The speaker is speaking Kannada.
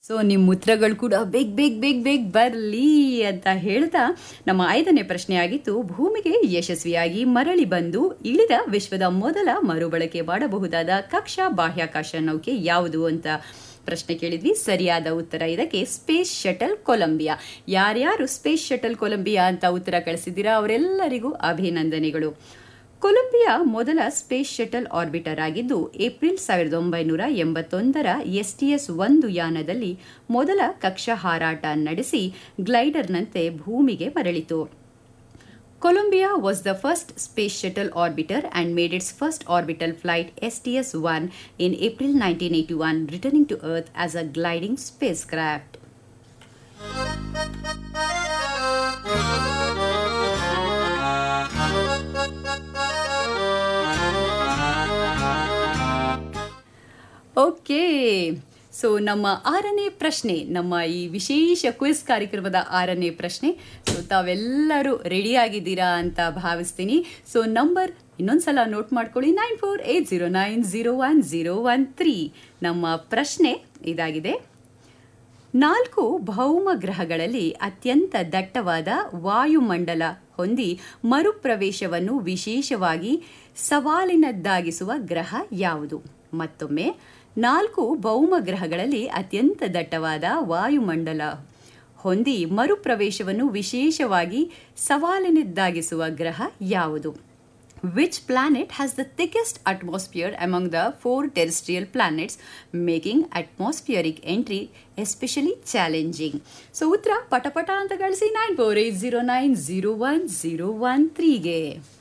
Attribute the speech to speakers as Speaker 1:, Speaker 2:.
Speaker 1: ಸೊ ನಿಮ್ಮ ಉತ್ತರಗಳು ಕೂಡ ಬೇಗ ಬೇಗ ಬೇಗ ಬೇಗ ಬರಲಿ ಅಂತ ಹೇಳ್ತಾ ನಮ್ಮ ಐದನೇ ಪ್ರಶ್ನೆ ಆಗಿತ್ತು ಭೂಮಿಗೆ ಯಶಸ್ವಿಯಾಗಿ ಮರಳಿ ಬಂದು ಇಳಿದ ವಿಶ್ವದ ಮೊದಲ ಮರುಬಳಕೆ ಮಾಡಬಹುದಾದ ಕಕ್ಷಾ ಬಾಹ್ಯಾಕಾಶ ನೌಕೆ ಯಾವುದು ಅಂತ ಪ್ರಶ್ನೆ ಕೇಳಿದ್ವಿ ಸರಿಯಾದ ಉತ್ತರ ಇದಕ್ಕೆ ಸ್ಪೇಸ್ ಶಟಲ್ ಕೊಲಂಬಿಯಾ ಯಾರ್ಯಾರು ಸ್ಪೇಸ್ ಶಟಲ್ ಕೊಲಂಬಿಯಾ ಅಂತ ಉತ್ತರ ಕಳಿಸಿದ್ದೀರಾ ಅವರೆಲ್ಲರಿಗೂ ಅಭಿನಂದನೆಗಳು ಕೊಲಂಬಿಯಾ ಮೊದಲ ಸ್ಪೇಸ್ ಶಟಲ್ ಆರ್ಬಿಟರ್ ಆಗಿದ್ದು ಏಪ್ರಿಲ್ ಸಾವಿರದ ಒಂಬೈನೂರ ಎಂಬತ್ತೊಂದರ ಎಸ್ಟಿಎಸ್ ಒಂದು ಯಾನದಲ್ಲಿ ಮೊದಲ ಕಕ್ಷಾ ಹಾರಾಟ ನಡೆಸಿ ಗ್ಲೈಡರ್ನಂತೆ ಭೂಮಿಗೆ ಮರಳಿತು Columbia was the first space shuttle orbiter and made its first orbital flight STS one in April nineteen eighty one returning to earth as a gliding spacecraft okay so ನಮ್ಮ ಆರನೇ ಪ್ರಶ್ನೆ ನಮ್ಮ ಈ ವಿಶೇಷ ಕ್ವಿಸ್ ಕಾರ್ಯಕ್ರಮದ ಆರನೇ ಪ್ರಶ್ನೆ ಸೊ ತಾವೆಲ್ಲರೂ ರೆಡಿ ಆಗಿದ್ದೀರಾ ಅಂತ ಭಾವಿಸ್ತೀನಿ ಸೊ ನಂಬರ್ ಇನ್ನೊಂದ್ಸಲ ನೋಟ್ ಮಾಡ್ಕೊಳ್ಳಿ nine four eight zero nine zero one zero one three ನಮ್ಮ ಪ್ರಶ್ನೆ ಇದಾಗಿದೆ ನಾಲ್ಕು ಭೌಮ ಗ್ರಹಗಳಲ್ಲಿ ಅತ್ಯಂತ ದಟ್ಟವಾದ ವಾಯುಮಂಡಲ ಹೊಂದಿ ಮರುಪ್ರವೇಶವನ್ನು ವಿಶೇಷವಾಗಿ ಸವಾಲಿನದ್ದಾಗಿಸುವ ಗ್ರಹ ಯಾವುದು ಮತ್ತೊಮ್ಮೆ ನಾಲ್ಕು ಭೌಮ ಗ್ರಹಗಳಲ್ಲಿ ಅತ್ಯಂತ ದಟ್ಟವಾದ ವಾಯುಮಂಡಲ ಹೊಂದಿ ಮರುಪ್ರವೇಶವನ್ನು ವಿಶೇಷವಾಗಿ ಸವಾಲಿನದ್ದಾಗಿಸುವ ಗ್ರಹ ಯಾವುದು Which planet has the thickest atmosphere among the four terrestrial planets, making atmospheric entry especially challenging? So ಉತ್ತರ ಪಟಪಟ ಅಂತ ಗಳಿಸಿ nine four eight zero nine zero one zero one ತ್ರೀಗೆ